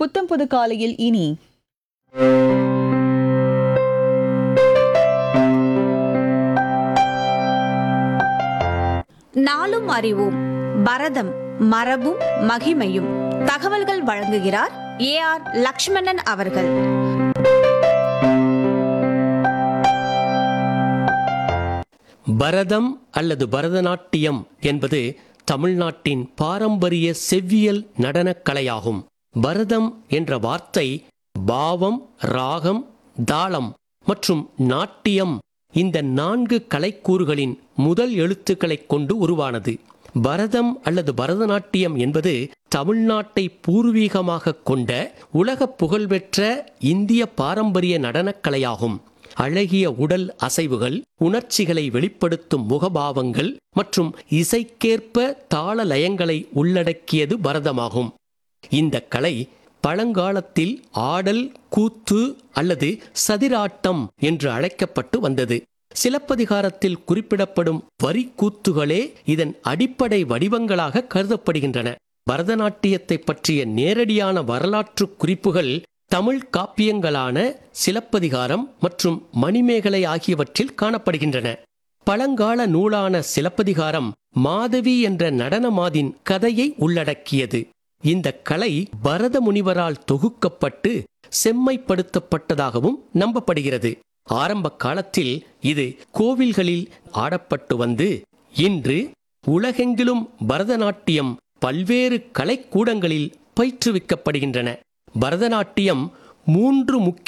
புத்தம் புது காலையில் இனி நாளும் அறிவோம் பரதம் மரபும் மகிமையும் தகவல்கள் வழங்குகிறார் ஏ ஆர் லக்ஷ்மணன் அவர்கள் பரதம் அல்லது பரதநாட்டியம் என்பது தமிழ்நாட்டின் பாரம்பரிய செவ்வியல் நடனக் கலையாகும் பரதம் என்ற வார்த்தை பாவம் ராகம் தாளம் மற்றும் நாட்டியம் இந்த நான்கு கலைக்கூறுகளின் முதல் எழுத்துக்களைக் கொண்டு உருவானது பரதம் அல்லது பரதநாட்டியம் என்பது தமிழ்நாட்டை பூர்வீகமாக கொண்ட உலக புகழ்பெற்ற இந்திய பாரம்பரிய நடனக் கலையாகும் அழகிய உடல் அசைவுகள் உணர்ச்சிகளை வெளிப்படுத்தும் முகபாவங்கள் மற்றும் இசைக்கேற்ப தாள லயங்களை உள்ளடக்கியது பரதமாகும் இந்த கலை பழங்காலத்தில் ஆடல் கூத்து அல்லது சதிராட்டம் என்று அழைக்கப்பட்டு வந்தது சிலப்பதிகாரத்தில் குறிப்பிடப்படும் வரி கூத்துகளே இதன் அடிப்படை வடிவங்களாக கருதப்படுகின்றன பரதநாட்டியத்தை பற்றிய நேரடியான வரலாற்று குறிப்புகள் தமிழ் காப்பியங்களான சிலப்பதிகாரம் மற்றும் மணிமேகலை ஆகியவற்றில் காணப்படுகின்றன பழங்கால நூலான சிலப்பதிகாரம் மாதவி என்ற நடனமாதின் கதையை உள்ளடக்கியது இந்த கலை பரத முனிவரால் தொகுக்கப்பட்டு செம்மைப்படுத்தப்பட்டதாகவும் நம்பப்படுகிறது ஆரம்ப காலத்தில் இது கோவில்களில் ஆடப்பட்டு வந்து இன்று உலகெங்கிலும் பரதநாட்டியம் பல்வேறு கலைக்கூடங்களில் பயிற்றுவிக்கப்படுகின்றன பரதநாட்டியம் மூன்று முக்கிய